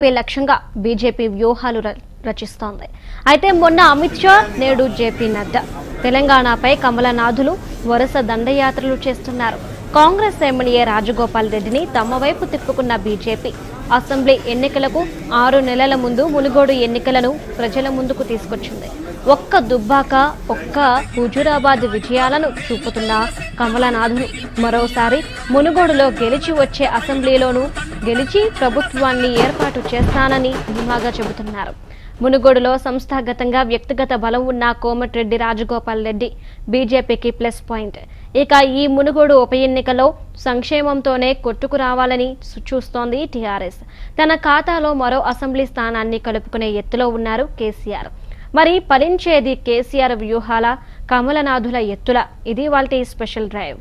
Pay లక్ష్యంగా BJP వ్యూహాలు ర- రచిస్తోంది అయితే మొన్న అమిత్ షా నేడు జేపీ నడ్డా తెలంగాణపై కమలనాథులు వరుస దండయాత్రలు చేస్తున్నారు కాంగ్రెస్ ఎమ్మెల్యే రాజగోపాల్ రెడ్డిని తమ వైపు తిప్పుకున్న బీజేపీ అసెంబ్లీ ఎన్నికలకు ఆరు నెలల ముందు మునుగోడు ఎన్నికలను ప్రజల ముందుకు తీసుకొచ్చింది ఒక్క దుబ్బాక ఒక్క హుజురాబాద్ విజయాలను చూపుతున్న కమలనాథులు మరోసారి మునుగోడులో గెలిచి వచ్చే అసెంబ్లీలోనూ గెలిచి ప్రభుత్వాన్ని ఏర్పాటు చేస్తానని ధీమాగా చెబుతున్నారు మునుగోడులో సంస్థాగతంగా వ్యక్తిగత బలం ఉన్న కోమటిరెడ్డి రాజగోపాల్ రెడ్డి బీజేపీకి ప్లస్ పాయింట్ ఇక ఈ మునుగోడు ఉప ఎన్నికలో సంక్షేమంతోనే కొట్టుకు రావాలని సు- చూస్తోంది టీఆర్ఎస్ తన ఖాతాలో మరో అసెంబ్లీ స్థానాన్ని కలుపుకునే ఎత్తులో ఉన్నారు కేసీఆర్ మరి ఫలించేది కేసీఆర్ వ్యూహాల కమలనాథుల ఎత్తుల ఇది వాళ్ళ స్పెషల్ డ్రైవ్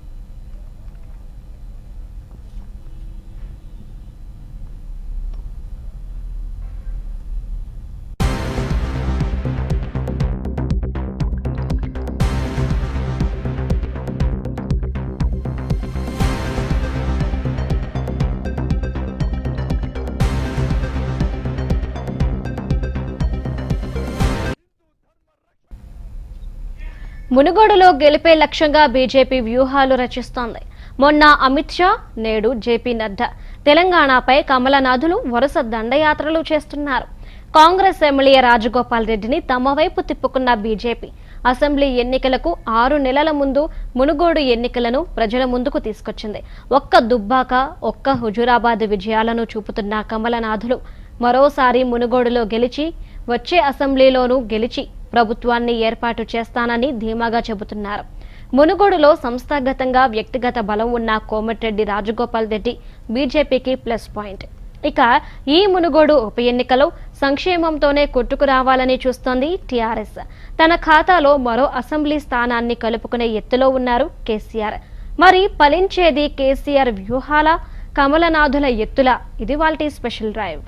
మునుగోడులో గెలిపే లక్ష్యంగా బీజేపీ వ్యూహాలు రచిస్తోంది మొన్న అమిత్ షా నేడు జేపీ నడ్డా తెలంగాణపై కమలనాథులు వరుస దండయాత్రలు చేస్తున్నారు కాంగ్రెస్ ఎమ్మెల్యే రాజగోపాల్ రెడ్డిని తమ వైపు తిప్పుకున్న బీజేపీ అసెంబ్లీ ఎన్నికలకు ఆరు నెలల ముందు మునుగోడు ఎన్నికలను ప్రజల ముందుకు తీసుకొచ్చింది ఒక్క దుబ్బాక ఒక్క హుజురాబాద్ విజయాలను చూపుతున్న కమలనాథులు మరోసారి మునుగోడులో గెలిచి వచ్చే అసెంబ్లీలోనూ గెలిచి ప్రభుత్వాన్ని ఏర్పాటు చేస్తానని ధీమాగా చెబుతున్నారు మునుగోడులో సంస్థాగతంగా వ్యక్తిగత బలం ఉన్న కోమటిరెడ్డి రాజగోపాల్ రెడ్డి బీజేపీకి ప్లస్ పాయింట్ ఇక ఈ మునుగోడు ఉప ఎన్నికలో సంక్షేమంతోనే కొట్టుకు రావాలని చూస్తోంది టీఆర్ఎస్ తన ఖాతాలో మరో అసెంబ్లీ స్థానాన్ని కలుపుకునే ఎత్తులో ఉన్నారు కేసీఆర్ మరి ఫలించేది కేసీఆర్ వ్యూహాల కమలనాథుల ఎత్తుల ఇది వాళ్ళ స్పెషల్ డ్రైవ్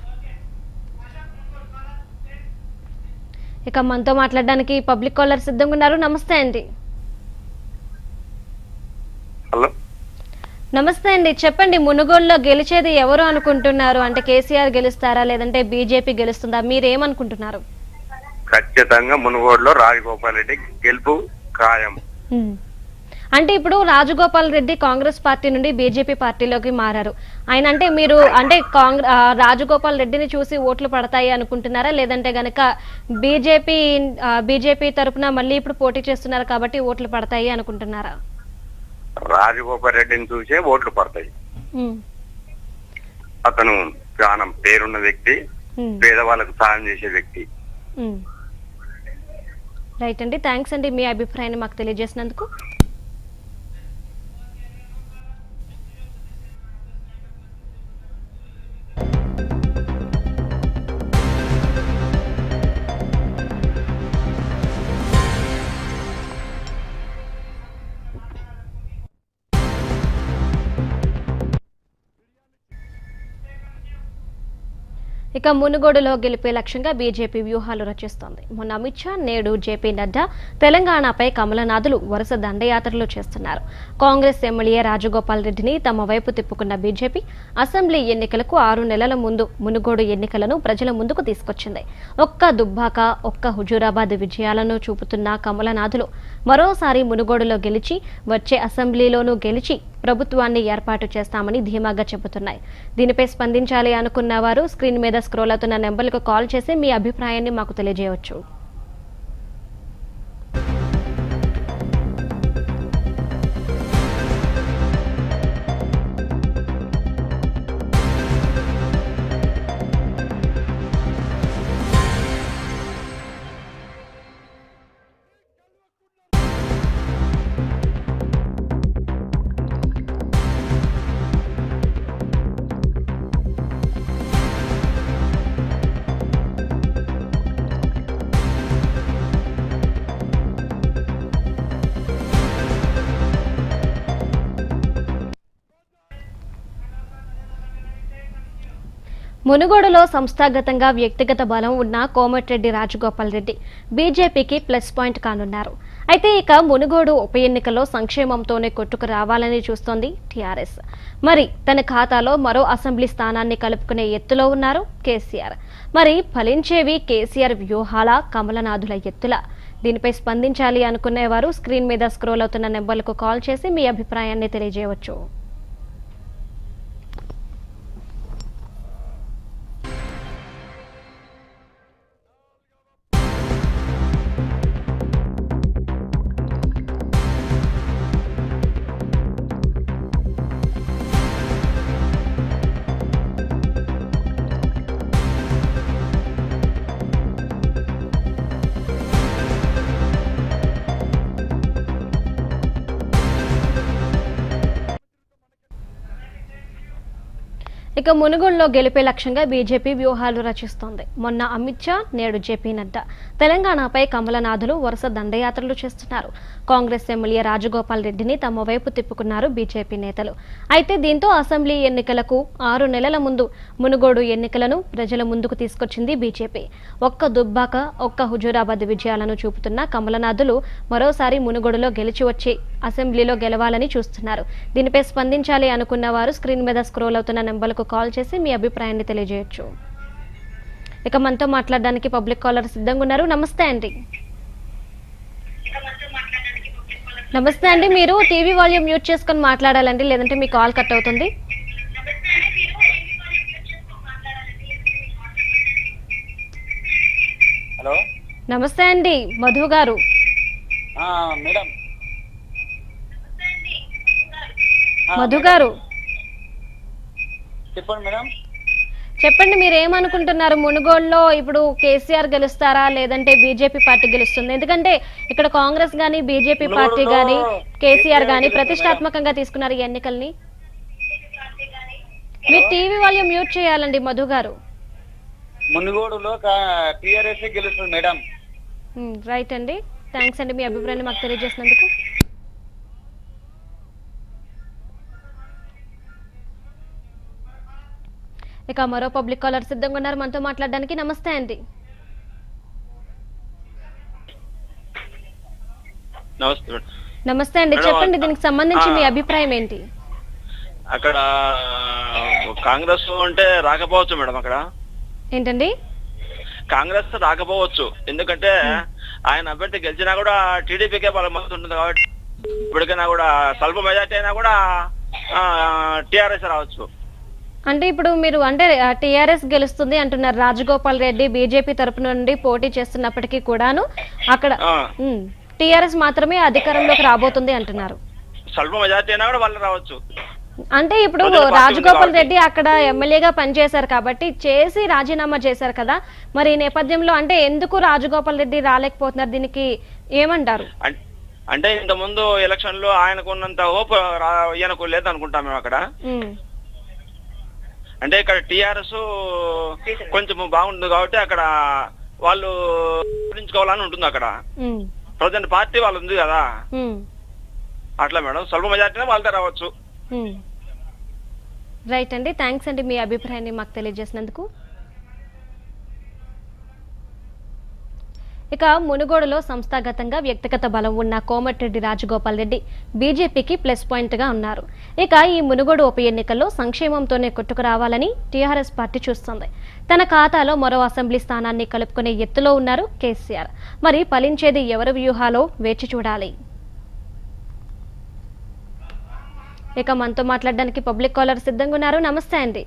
ఇక మనతో మాట్లాడడానికి పబ్లిక్ కాలర్ సిద్ధంగా ఉన్నారు నమస్తే అండి హలో నమస్తే అండి చెప్పండి మునుగోడులో గెలిచేది ఎవరు అనుకుంటున్నారు అంటే కేసీఆర్ గెలుస్తారా లేదంటే బీజేపీ గెలుస్తుందా మీరేమనుకుంటున్నారు ఖచ్చితంగా మునుగోడులో రాజగోపాల్ రెడ్డి గెలుపు ఖాయం హ్మ్. అంటే ఇప్పుడు రాజగోపాల్ రెడ్డి కాంగ్రెస్ పార్టీ నుండి బీజేపీ పార్టీలోకి మారారు ఆయన అంటే మీరు అంటే కాంగ్రెస్ రాజగోపాల్ రెడ్డిని చూసి ఓట్లు పడతాయి అనుకుంటున్నారా లేదంటే గనక బీజేపీ బీజేపీ తరపున మళ్ళీ ఇప్పుడు పోటీ చేస్తున్నారు కాబట్టి ఓట్లు పడతాయి అనుకుంటున్నారా రాజగోపాల్ రెడ్డిని చూసే ఓట్లు పడతాయి హ్మ్. అతను చాలా పేరున్న వ్యక్తి హ్మ్. పేదవాళ్ళకు సాయం చేసే వ్యక్తి మ్మ్. రైట్ అండి థ్యాంక్స్ అండి మీ అభిప్రాయాన్ని మాకు తెలియజేసినందుకు ఇక మునుగోడులో గెలిపే లక్ష్యంగా బీజేపీ వ్యూహాలు రచిస్తోంది మొన్న అమిత్ షా నేడు జేపీ నడ్డా తెలంగాణపై కమలనాథులు వరుస దండయాత్రలు చేస్తున్నారు కాంగ్రెస్ ఎమ్మెల్యే రాజగోపాల్ రెడ్డిని తమ వైపు తిప్పుకున్న బీజేపీ అసెంబ్లీ ఎన్నికలకు ఆరు నెలల ముందు మునుగోడు ఎన్నికలను ప్రజల ముందుకు తీసుకొచ్చింది ఒక్క దుబ్బాక ఒక్క హుజూరాబాద్ విజయాలను చూపుతున్న కమలనాథులు మరోసారి మునుగోడులో గెలిచి వచ్చే అసెంబ్లీలోనూ గెలిచి ప్రభుత్వాన్ని ఏర్పాటు చేస్తామని ధీమాగా చెబుతున్నాయి దీనిపై స్పందించాలి అనుకున్న వారు స్క్రీన్ మీద స్క్రోల్ అవుతున్న నెంబర్లకు కాల్ చేసి మీ అభిప్రాయాన్ని మాకు తెలియజేయవచ్చు మునుగోడులో సంస్థాగతంగా వ్యక్తిగత బలం ఉన్న కోమటిరెడ్డి రాజగోపాల్ రెడ్డి బీజేపీకి ప్లస్ పాయింట్ కానున్నారు అయితే ఇక మునుగోడు ఉప ఎన్నికల్లో సంక్షేమంతోనే కొట్టుకు రావాలని చూస్తోంది టీఆర్ఎస్ మరి తన ఖాతాలో మరో అసెంబ్లీ స్థానాన్ని కలుపుకునే ఎత్తులో ఉన్నారు కేసీఆర్ మరి ఫలించేవి కేసీఆర్ వ్యూహాల కమలనాథుల ఎత్తుల దీనిపై స్పందించాలి అనుకునేవారు స్క్రీన్ మీద స్క్రోల్ అవుతున్న నెంబర్లకు కాల్ చేసి మీ అభిప్రాయాన్ని తెలియజేయవచ్చు ఇక మునుగోడులో గెలిపే లక్ష్యంగా బీజేపీ వ్యూహాలు రచిస్తోంది మొన్న అమిత్ షా నేడు జేపీ నడ్డా తెలంగాణపై కమలనాథులు వరుస దండయాత్రలు చేస్తున్నారు కాంగ్రెస్ ఎమ్మెల్యే రాజగోపాల్ రెడ్డిని తమ వైపు తిప్పుకున్నారు బీజేపీ నేతలు అయితే దీంతో అసెంబ్లీ ఎన్నికలకు ఆరు నెలల ముందు మునుగోడు ఎన్నికలను ప్రజల ముందుకు తీసుకొచ్చింది బీజేపీ ఒక్క దుబ్బాక ఒక్క హుజూరాబాద్ విజయాలను చూపుతున్న కమలనాథులు మరోసారి మునుగోడులో గెలిచి వచ్చి అసెంబ్లీలో గెలవాలని చూస్తున్నారు దీనిపై స్పందించాలి అనుకున్న వారు స్క్రీన్ మీద స్క్రోల్ అవుతున్న నెంబర్లకు కాల్ చేసి మీ అభిప్రాయాన్ని తెలియజేయొచ్చు ఇక మనతో మాట్లాడడానికి పబ్లిక్ కాలర్ సిద్ధంగా ఉన్నారు నమస్తే అండి నమస్తే అండి మీరు టీవీ వాల్యూమ్ మ్యూట్ చేసుకొని మాట్లాడాలండి లేదంటే మీ కాల్ కట్ అవుతుంది హలో నమస్తే అండి మధు గారు ఆ, మేడం ఆ, మధు మేడం, గారు చెప్పండి మేడం చెప్పండి మీరు ఏమనుకుంటున్నారు మునుగోడులో ఇప్పుడు కేసీఆర్ గెలుస్తారా లేదంటే బీజేపీ పార్టీ గెలుస్తుంది ఎందుకంటే ఇక్కడ కాంగ్రెస్ గానీ బీజేపీ పార్టీ మునుగోడులో గానీ కేసీఆర్ గానీ గెలుస్తుంది ప్రతిష్టాత్మకంగా తీసుకున్నారు ఈ ఎన్నికల్ని మీరు టీవీ వాళ్ళు మ్యూట్ చేయాలండి మధు గారు మునుగోడులో టిఆర్ఎస్ గెలుస్తుంది మేడం ఉమ్, రైట్ అండి థ్యాంక్స్ అండి మీ అభిప్రాయాన్ని మాకు తెలియజేసినందుకు ఇక మరో పబ్లిక్ కాలర్ సిద్ధంగా ఉన్నారు మనతో మాట్లాడడానికి నమస్తే అండి నమస్తే మేడం నమస్తే అండి మేడం, చెప్పండి దీనికి సంబంధించి మీ ఆ. అభిప్రాయం ఏంటి అక్కడ కాంగ్రెస్ అంటే రాకపోవచ్చు మేడం అక్కడ ఏంటండి కాంగ్రెస్ రాకపోవచ్చు ఎందుకంటే ఆయన అభ్యర్థి గెలిచినా కూడా టీడీపీకే వాళ్ళ మద్దతు ఉంటుంది కాబట్టి ఇప్పటికైనా కూడా స్వల్ప మెజార్టీ అయినా కూడా టిఆర్ఎస్ రావచ్చు అంటే ఇప్పుడు మీరు అంటే టిఆర్ఎస్ గెలుస్తుంది అంటున్నారు రాజగోపాల్ రెడ్డి బీజేపీ తరపు నుండి పోటీ చేస్తున్నప్పటికీ కూడాను అక్కడ ఆ, టిఆర్ఎస్ మాత్రమే అధికారంలోకి రాబోతుంది అంటున్నారు స్వల్ప మెజార్టీ అయినా కూడా వాళ్ళు రావచ్చు అంటే ఇప్పుడు ప్రజల పార్టీ ఉంది రాజగోపాల్ కాబట్టి. రెడ్డి అక్కడ ఎమ్మెల్యేగా పనిచేశారు కాబట్టి చేసి రాజీనామా చేశారు కదా మరి ఈ నేపథ్యంలో అంటే ఎందుకు రాజగోపాల్ రెడ్డి రాలేకపోతున్నారు దీనికి ఏమంటారు అం- అంటే ఇంత ముందు ఎలక్షన్ లో ఆయనకు ఉన్నంత హోప్ ఈయనకు లేదనుకుంటాం మేము అక్కడ ఉమ్, అంటే ఇక్కడ టిఆర్ఎస్ కొంచెం బాగుంటుంది కాబట్టి అక్కడ వాళ్ళు గురించుకోవాలని ఉంటుంది అక్కడ ఉమ్, ప్రజెంట్ పార్టీ వాళ్ళు ఉంది కదా ఉమ్, అట్లా మేడం స్వల్ప మెజార్టీనే వాళ్ళతో రావచ్చు ఉమ్. రైట్ అండి థ్యాంక్స్ అండి మీ అభిప్రాయాన్ని మాకు తెలియజేసినందుకు ఇక మునుగోడులో సంస్థాగతంగా వ్యక్తిగత బలం ఉన్న కోమటిరెడ్డి రాజగోపాల్ రెడ్డి బీజేపీకి ప్లస్ పాయింట్గా ఉన్నారు ఇక ఈ మునుగోడు ఉప ఎన్నికల్లో సంక్షేమంతోనే కొట్టుకు రావాలని టీఆర్ఎస్ పార్టీ చూస్తోంది తన ఖాతాలో మరో అసెంబ్లీ స్థానాన్ని కలుపుకునే ఎత్తులో ఉన్నారు కేసీఆర్ మరి ఫలించేది ఎవరి వ్యూహాలో వేచి చూడాలి ఇక మనతో మాట్లాడడానికి పబ్లిక్ కాలర్ సిద్ధంగా ఉన్నారు నమస్తే అండి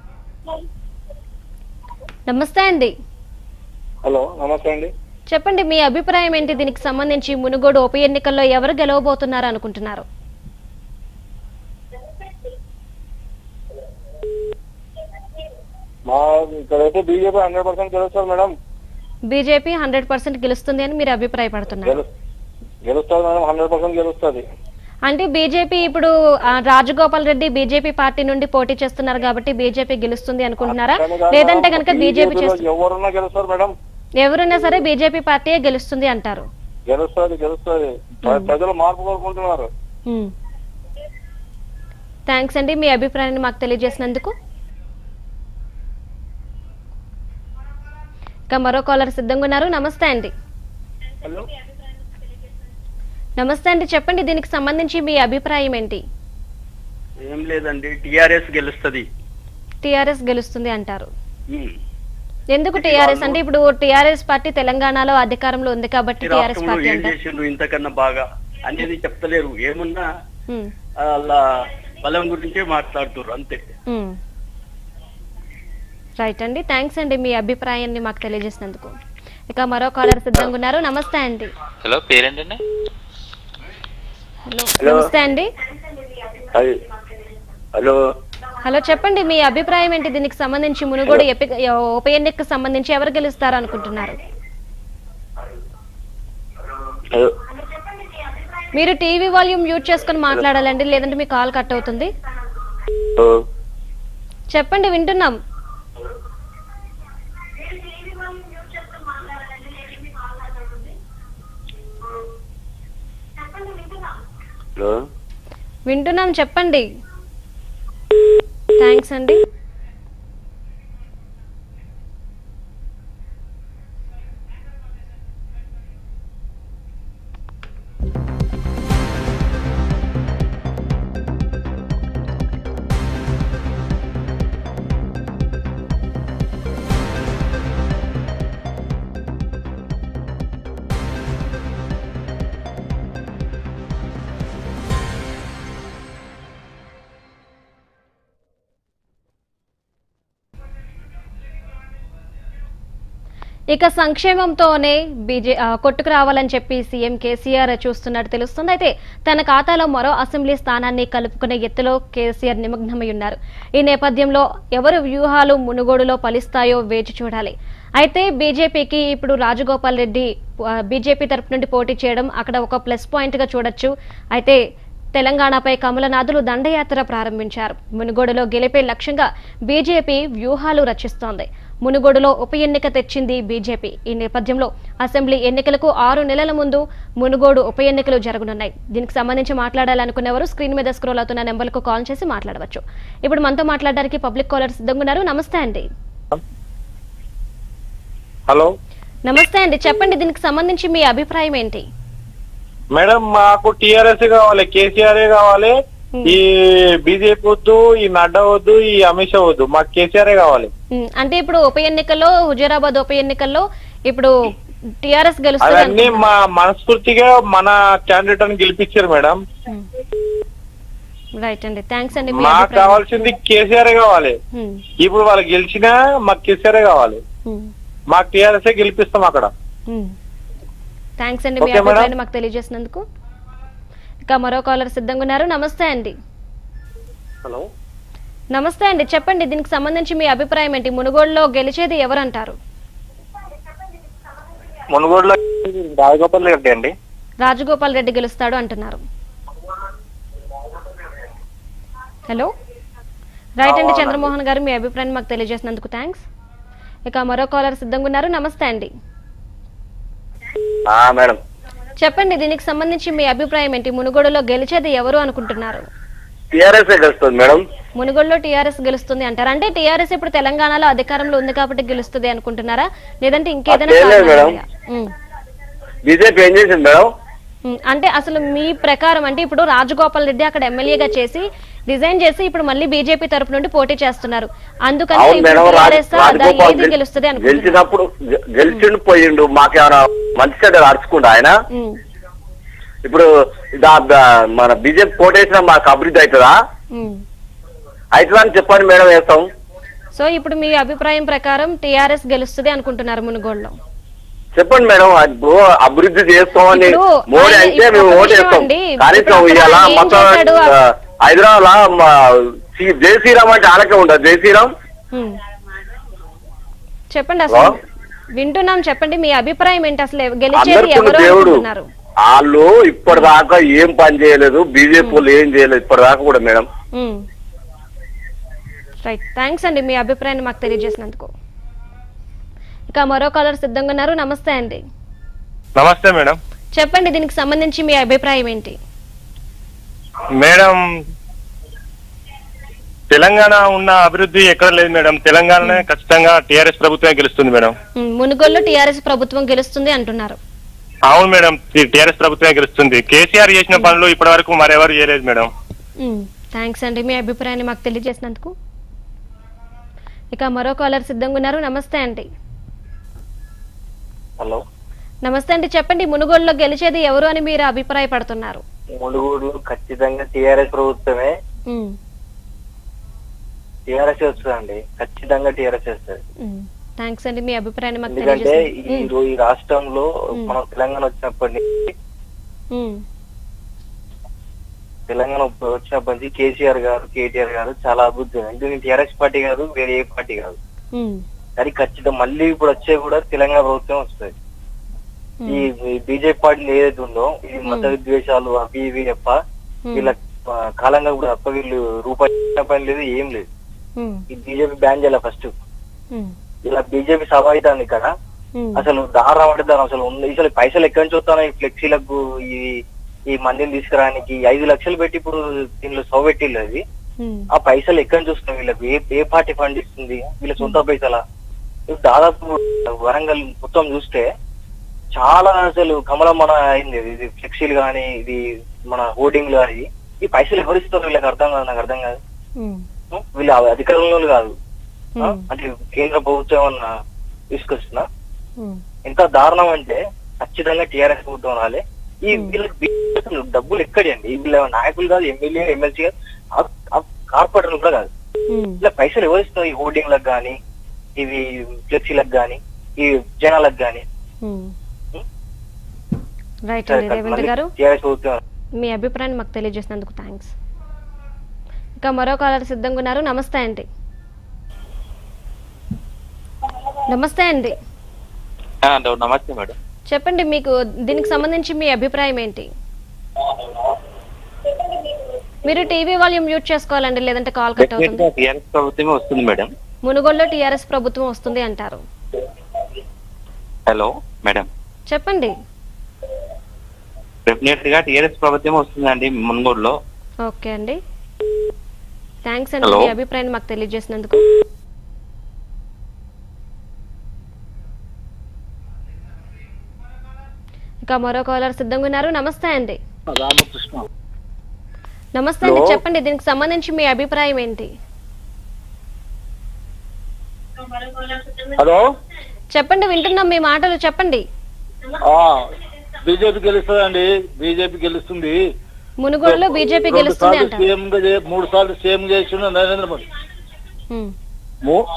నమస్తే అండి హలో నమస్తే అండి చెప్పండి మీ అభిప్రాయం ఏంటి దీనికి సంబంధించి మునుగోడు ఉప ఎన్నికల్లో ఎవరు గెలవబోతున్నారు అనుకుంటున్నారు మా ఇక్కడైతే బీజేపీ హండ్రెడ్ పర్సెంట్ గెలుస్తారు మేడం బీజేపీ హండ్రెడ్ పర్సెంట్ గెలుస్తుంది అని మీరు అభిప్రాయపడుతున్నారు గెలు గెలుస్తారు మేడం హండ్రెడ్ పర్సెంట్ గెలుస్తుంది అంటే బీజేపీ ఇప్పుడు ఆ, రాజగోపాల్ రెడ్డి బీజేపీ పార్టీ నుండి పోటీ చేస్తున్నారు కాబట్టి బీజేపీ గెలుస్తుంది అనుకుంటున్నారా లేదంటే కనుక బీజేపీ చేస్తు ఎవరున్నా గెలుస్తారు మేడం ఎవరున్నా సరే బీజేపీ పార్టీయే గెలుస్తుంది అంటారు గెలుస్తుంది గెలుస్తుంది ప్రజలు మార్పు కోరుకుంటున్నారు థ్యాంక్స్ అండి మీ అభిప్రాయాన్ని మాకు తెలియజేసినందుకు ఇక మరో కాలర్ సిద్ధంగా ఉన్నారు నమస్తే అండి హలో నమస్తే అండి చెప్పండి దీనికి సంబంధించి మీ అభిప్రాయం ఏంటి ఏం లేదండి టిఆర్ఎస్ గెలుస్తుంది టిఆర్ఎస్ గెలుస్తుంది అంటారు ఎందుకు టిఆర్ఎస్ అంటే ఇప్పుడు టిఆర్ఎస్ పార్టీ తెలంగాణలో అధికారంలో ఉంది కాబట్టి టిఆర్ఎస్ రాష్ట్రంలో పార్టీ ఏం అంటారు చేసిండ్రు ఇంతకన్నా బాగా అనేది చెప్తలేరు ఏమున్నా ఉమ్, అలా బలం గురించే మాట్లాడుతున్నారు అంతే ఉమ్. రైట్ అండి థ్యాంక్స్ అండి మీ అభిప్రాయాన్ని మాకు తెలియజేసినందుకు ఇక మరో కాలర్ సిద్ధంగా ఉన్నారు నమస్తే అండి హలో పేరేంటండి హలో హలో. నమస్తే అండి అది- హలో హలో చెప్పండి మీ అభిప్రాయం ఏంటి దీనికి సంబంధించి మునుగోడు ఎపి- ఉప ఎన్నికకు సంబంధించి ఎవరు గెలుస్తారు అనుకుంటున్నారు హలో మీరు టీవీ వాల్యూమ్ మ్యూట్ చేసుకొని మాట్లాడాలండి లేదంటే మీ కాల్ కట్ అవుతుంది హలో చెప్పండి వింటున్నాం హలో వింటున్నాం చెప్పండి థ్యాంక్స్ అండి ఇక సంక్షేమంతోనే బీజే ఆ, కొట్టుకు రావాలని చెప్పి సీఎం కేసీఆర్ చూస్తున్నట్టు తెలుస్తుంది అయితే తన ఖాతాలో మరో అసెంబ్లీ స్థానాన్ని కలుపుకునే ఎత్తులో కేసీఆర్ నిమగ్నమై ఉన్నారు ఈ నేపథ్యంలో ఎవరు వ్యూహాలు మునుగోడులో ఫలిస్తాయో వేచి చూడాలి అయితే బీజేపీకి ఇప్పుడు రాజగోపాల్ రెడ్డి ఆ, బీజేపీ తరపు నుండి పోటీ చేయడం అక్కడ ఒక ప్లస్ పాయింట్ గా చూడొచ్చు అయితే తెలంగాణపై కమలనాథులు దండయాత్ర ప్రారంభించారు మునుగోడులో గెలిపే లక్ష్యంగా బీజేపీ వ్యూహాలు రచిస్తోంది మునుగోడులో ఉప ఎన్నిక తెచ్చింది బీజేపీ ఈ నేపథ్యంలో అసెంబ్లీ ఎన్నికలకు ఆరు నెలల ముందు మునుగోడు ఉప ఎన్నికలు జరగనున్నాయి దీనికి సంబంధించి మాట్లాడాలనుకునేవారు స్క్రీన్ మీద స్క్రోల్ అవుతున్న నెంబర్కు కాల్ చేసి మాట్లాడవచ్చు ఇప్పుడు మనతో మాట్లాడడానికి పబ్లిక్ కాలర్ సిద్ధంగా ఉన్నారు నమస్తే అండి హలో నమస్తే అండి చెప్పండి దీనికి సంబంధించి మీ అభిప్రాయం ఏంటి మేడం మాకు టిఆర్ఎస్ కావాలి కేసీఆర్ కావాలి ఈ బీజేపీ వద్దు ఈ నడ్డా వద్దు ఈ అమిత్ షా వద్దు మాకు కేసీఆర్ కావాలి ఉమ్, అంటే ఇప్పుడు ఉప ఎన్నికల్లో హుజూరాబాద్ ఉప ఎన్నికల్లో ఇప్పుడు టిఆర్ఎస్ గెలుస్తుంది అవన్నీ అనుకుంటున్నారు. మా మనస్ఫూర్తిగా మన క్యాండిడేట్ అని గెలిపించారు మేడం రైట్ అండి థ్యాంక్స్ అండి మీ మాకు అభిప్రాయం. కావాల్సింది కేసీఆర్ కావాలి ఉమ్, ఇప్పుడు వాళ్ళు గెలిచినా మాకు కేసీఆర్ కావాలి ఉమ్, మాకు టీఆర్ఎస్ గెలిపిస్తాం అక్కడ ఉమ్. థ్యాంక్స్ అండి మీ ఓకే మేడం. అభిప్రాయాన్ని మాకు తెలియజేసినందుకు ఇక మరో కాలర్ సిద్ధంగా ఉన్నారు నమస్తే అండి హలో నమస్తే అండి చెప్పండి దీనికి సంబంధించి మీ అభిప్రాయం ఏంటి మునుగోడులో గెలిచేది ఎవరంటారు మునుగోడులో రాజగోపాల్ రెడ్డి అండి రాజగోపాల్ రెడ్డి గెలుస్తాడు అంటున్నారు హలో రైట్ అండి చంద్రమోహన్ గారు మీ అభిప్రాయాన్ని మాకు తెలియజేసినందుకు థ్యాంక్స్ ఇక మరో కాలర్ సిద్ధంగా ఉన్నారు నమస్తే అండి ఆ, మేడం చెప్పండి దీనికి సంబంధించి మీ అభిప్రాయం ఏంటి మునుగోడులో గెలిచేది ఎవరు అనుకుంటున్నారు టిఆర్ఎస్ గెలుస్తుంది మేడం మునుగోడులో టీఆర్ఎస్ గెలుస్తుంది అంటారు అంటే టీఆర్ఎస్ ఇప్పుడు తెలంగాణలో అధికారంలో ఉంది కాబట్టి గెలుస్తుంది అనుకుంటున్నారా లేదంటే ఇంకేదైనా అట్లేం లేదు కారణాలు మేడం. ఉన్నాయా? ఉమ్. బీజేపీ ఏం చేసింది మేడం ఉమ్, అంటే అసలు మీ ప్రకారం అంటే ఇప్పుడు రాజగోపాల్ రెడ్డి అక్కడ ఎమ్మెల్యేగా చేసి రిజైన్ చేసి ఇప్పుడు మళ్ళీ బీజేపీ తరపు నుండి పోటీ చేస్తున్నారు అందుకని అవును ఇప్పుడు మేడం రాజ్- TRS ఆ, దా- రాజగోపాల్ ఏది గెల్- గెలుస్తుంది అనుకుంటున్నారు గెలిచినప్పుడు గె- గెలిచిండు పోయిండు మాకేమైనా మంచి చెడ్డలు అరుచుకుంటా ఆయన ఉమ్, ఇప్పుడు దా- దా- మన బీజేపీ పోటేసిన మాకు అభివృద్ధి అవుతుందా ఉమ్. అవుతుందా అని చెప్పండి మేడం వేస్తాం సో ఇప్పుడు మీ అభిప్రాయం ప్రకారం టీఆర్ఎస్ గెలుస్తుంది అనుకుంటున్నారు మునుగోడులో చెప్పండి మేడం ఇప్పుడు అభివృద్ధి చేస్తామని ఇప్పుడు మోడీ ఆయన అయితే ఇప్పుడు మేము ఒక ఓటు విషయం వేస్తాం అండి, కనీసం ఇప్పుడు అక్కడ ఇవాళ ఆయన ఏం మొత్తం చేశాడు? హైదరాబాద్ మా శ్రీ- జై శ్రీరామ్ అంటే ఆలకే ఉండదు జై శ్రీరామ్ ఉమ్. చెప్పండి అసలు వింటున్నాం చెప్పండి మీ అభిప్రాయం ఏంటి అసలు ఎవ- గెలిచేది అందరికీ ఎవరు దేవుడు అనుకుంటున్నారు వాళ్ళు ఇప్పటిదాకా ఏం పని చేయలేదు బీజేపీ వాళ్ళు ఏం చేయలేదు ఇప్పటిదాకా కూడా మేడం రైట్ థ్యాంక్స్ అండి మీ అభిప్రాయాన్ని మాకు తెలియజేసినందుకు ఇక మరో కాలర్ సిద్ధంగా ఉన్నారు నమస్తే అండి నమస్తే మేడం చెప్పండి దీనికి సంబంధించి మీ అభిప్రాయం ఏంటి మేడం తెలంగాణ ఉన్న అభివృద్ధి ఎక్కడ లేదు మేడం తెలంగాణనే ఖచ్చితంగా టిఆర్ఎస్ ప్రభుత్వమే గెలుస్తుంది మేడం ఉమ్, మునుగోడులో టీఆర్ఎస్ ప్రభుత్వం గెలుస్తుంది అంటున్నారు అవును మేడం టిఆర్ఎస్ ప్రభుత్వమే గెలుస్తుంది కేసీఆర్ చేసిన పనులు ఇప్పటి వరకు మరెవరు చేయలేదు మేడం థ్యాంక్స్ అండి మీ అభిప్రాయాన్ని మాకు తెలియజేసినందుకు ఇక మరో కాలర్ సిద్ధంగా ఉన్నారు నమస్తే అండి హలో నమస్తే అండి చెప్పండి మునుగోడులో గెలిచేది ఎవరు అని మీరు అభిప్రాయపడుతున్నారు మునుగోడులో ఖచ్చితంగా టీఆర్ఎస్ ప్రభుత్వమే ఉమ్, టీఆర్ఎస్ వస్తుందండి ఖచ్చితంగా టీఆర్ఎస్ వస్తుంది ఉమ్. థ్యాంక్స్ అండి మీ అభిప్రాయాన్ని మాకు ఎందుకంటే తెలియజేసి ఈ రో- ఈ రాష్ట్రంలో మనం తెలంగాణ వచ్చినప్పటి నుంచి తెలంగాణ వచ్చినప్పటి నుంచి కేసీఆర్ గారు కేటీఆర్ గారు చాలా అభివృద్ధి ఎందుకంటే టీఆర్ఎస్ పార్టీ కాదు వేరే ఏ పార్టీ కాదు కానీ ఖచ్చితంగా మళ్ళీ ఇప్పుడు వచ్చే కూడా తెలంగాణ ప్రభుత్వం వస్తుంది ఈ బీజేపీ పార్టీ ఏదైతే ఉందో ఇది మత విద్వేషాలు అవి ఇవి తప్ప వీళ్ళ ఆ, కాలంగా కూడా తప్ప వీళ్ళు రూపాయి ఇచ్చిన పని లేదు ఏం లేదు ఈ బీజేపీ బ్యాన్ చేయాలి ఫస్ట్ ఇలా బీజేపీ సభ అవుతుంది ఇక్కడ అసలు దారం అంటే దారం అసలు ఉంది అసలు పైసలు ఎక్కడి నుంచి వస్తాయి ఈ ఫ్లెక్సీలకు ఈ ఈ మందిని తీసుకురానికి ఐదు లక్షలు పెట్టి ఇప్పుడు దీనిలో సౌ పెట్టిల్లు అది ఆ పైసలు ఎక్కడి నుంచి వస్తున్నాయి వీళ్ళకి ఏ ఏ పార్టీ ఫండ్ ఇస్తుంది వీళ్ళ సొంత పైసలా ఇప్పుడు దాదాపు వరంగల్ మొత్తం చూస్తే చాలా అసలు కమలం మన అయింది ఇది. ఇది ఫ్లెక్సీలు కానీ ఇది మన హోర్డింగ్లు కానీ ఈ పైసలు ఎవరు ఇస్తారు వీళ్ళకి అర్థం కాదు నాకు అర్థం కాదు వీళ్ళు అధికారంలో కాదు ఆ? అంటే కేంద్ర ప్రభుత్వం ఏమన్నా తీసుకొస్తున్నా ఎంత దారుణం అంటే ఖచ్చితంగా టీఆర్ఎస్ ప్రభుత్వం రాలే ఈ వీళ్ళకి అసలు డబ్బులు ఎక్కడండి వీళ్ళ నాయకులు కాదు ఎమ్మెల్యే ఎమ్మెల్సీ కాదు ఆ- ఆ కార్పొరేటర్లు కూడా కాదు ఇలా పైసలు ఎవరు ఇస్తారు ఈ హోర్డింగ్లకు కానీ ఇవి ఫ్లెక్సీలకు కానీ ఈ జనాలకు కానీ రైట్ అండి రేవంత్ గారు టీఆర్ఎస్ ప్రభుత్వం మీ అభిప్రాయాన్ని మాకు తెలియజేసినందుకు థ్యాంక్స్ ఇంకా మరో కాలర్ సిద్ధంగా ఉన్నారు నమస్తే అండి నమస్తే అండి హలో నమస్తే మేడం చెప్పండి మీకు దీనికి సంబంధించి మీ అభిప్రాయం ఏంటి మీరు టీవీ వాల్యూమ్ మ్యూట్ చేసుకోవాలండి లేదంటే కాల్ కట్ అవుతుంది టీఆర్ఎస్ ప్రభుత్వమే వస్తుంది మేడం మునుగోడులో టీఆర్ఎస్ ప్రభుత్వం వస్తుంది అంటారు హలో మేడం చెప్పండి డెఫినెట్ గా టీఆర్ఎస్ ప్రభుత్వమే వస్తుందండి మున్గోడులో ఓకే అండి థ్యాంక్స్ అండి Hello. మీ అభిప్రాయాన్ని మాకు తెలియజేసినందుకు ఇక మరో కాలర్ సిద్ధంగా ఉన్నారు నమస్తే అండి రామకృష్ణ నమస్తే అండి Hello. చెప్పండి దీనికి సంబంధించి మీ అభిప్రాయం ఏంటి హలో చెప్పండి వింటున్నాం మీ మాటలు చెప్పండి బీజేపీ గెలుస్తుందండి బీజేపీ గెలుస్తుంది మునుగోడులో బీజేపీ రెండు గెలుస్తుంది సార్లు అంటారు సీఎం గా చే- మూడు సార్లు సీఎం చేసిన నరేంద్ర మోడీ ఉమ్, మూ-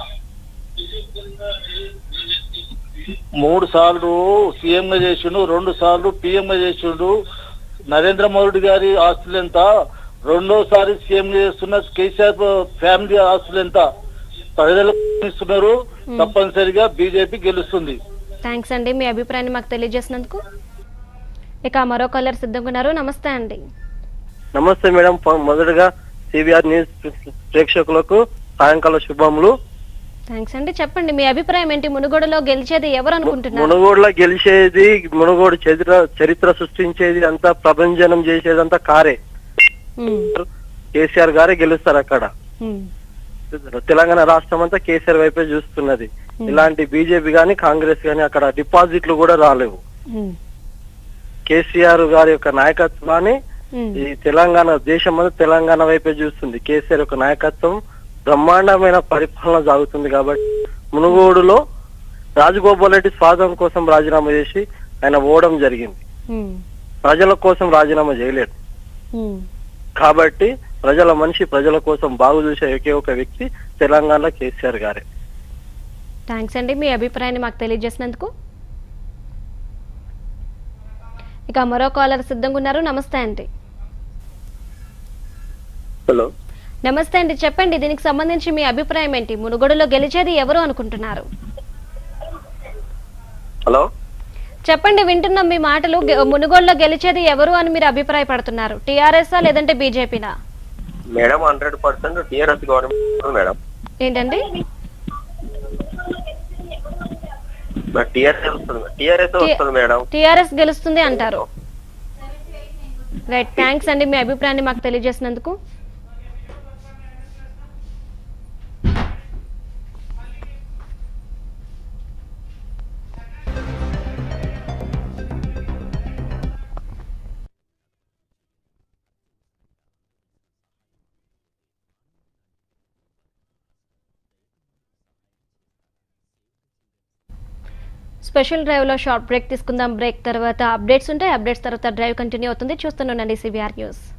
మూడు సార్లు సీఎం గా చేసిండు రెండు సార్లు పిఎం గా చేసిండు నరేంద్ర మోడీ గారి ఆస్తులు ఎంత రెండోసారి సీఎం చేస్తున్న కేసీఆర్ ఫ్యామిలీ ఆస్తులు ఎంత ప్రజలకు ఇస్తున్నారు తప్పనిసరిగా బీజేపీ గెలుస్తుంది థ్యాంక్స్ అండి మీ అభిప్రాయాన్ని మాకు తెలియజేసినందుకు ఇక మరో కాలర్ సిద్ధంగా ఉన్నారు నమస్తే అండి నమస్తే మేడం ఫ- మొదటగా సిబిఆర్ న్యూస్ ప్రేక్షకులకు సాయంకాల శుభములు థ్యాంక్స్ అండి చెప్పండి మీ అభిప్రాయం ఏంటి మునుగోడులో గెలిచేది ఎవరు అనుకుంటున్నారు మునుగోడులో గెలిచేది మునుగోడు చరిత్ర చరిత్ర సృష్టించేది అంతా ప్రభంజనం చేసేది అంతా కారే ఉమ్, కేసీఆర్ గారే గెలుస్తారు అక్కడ ఉమ్, తెలంగాణ రాష్ట్రం అంతా కేసీఆర్ వైపే చూస్తున్నది ఇలాంటి బీజేపీ గాని కాంగ్రెస్ గాని అక్కడ డిపాజిట్లు కూడా రాలేవు ఉమ్, కేసీఆర్ గారి యొక్క నాయకత్వాన్ని ఉమ్, ఈ తెలంగాణ దేశం అంతా తెలంగాణ వైపే చూస్తుంది కేసీఆర్ యొక్క నాయకత్వం బ్రహ్మాండమైన పరిపాలన సాగుతుంది కాబట్టి మునుగోడులో రాజగోపాల్ రెడ్డి స్వాగతం కోసం రాజీనామా చేసి ఆయన ఓవడం జరిగింది ఉమ్, ప్రజల కోసం రాజీనామా చేయలేడు ఉమ్. కాబట్టి ప్రజల మనిషి ప్రజల కోసం బాగు చూసే ఒకే ఒక వ్యక్తి తెలంగాణలో కేసీఆర్ గారే థ్యాంక్స్ అండి మీ అభిప్రాయాన్ని మాకు తెలియజేసినందుకు ఇక మరో కాలర్ సిద్ధంగా ఉన్నారు నమస్తే అండి హలో నమస్తే అండి చెప్పండి దీనికి సంబంధించి మీ అభిప్రాయం ఏంటి మునుగోడులో గెలిచేది ఎవరు అనుకుంటున్నారు హలో చెప్పండి వింటున్నాం మీ మాటలు గె- మునుగోడులో గెలిచేది ఎవరు అని మీరు అభిప్రాయపడుతున్నారు టీఆర్ఎస్ లేదంటే బీజేపీనా madam hundred percent TRS government madam ఏంటండి టీఆర్ఎస్ వస్తుంది టీఆర్ఎస్ వస్తుంది మేడం టీఆర్ఎస్ గెలుస్తుంది అంటారు రైట్ థ్యాంక్స్ అండి మీ అభిప్రాయాన్ని మాకు తెలియజేసినందుకు స్పెషల్ డ్రైవ్ లో షార్ట్ బ్రేక్ తీసుకుందాం బ్రేక్ తర్వాత అప్డేట్స్ ఉంటాయి అప్డేట్స్ తర్వాత డ్రైవ్ కంటిన్యూ అవుతుంది చూస్తున్నానండి సివిఆర్ న్యూస్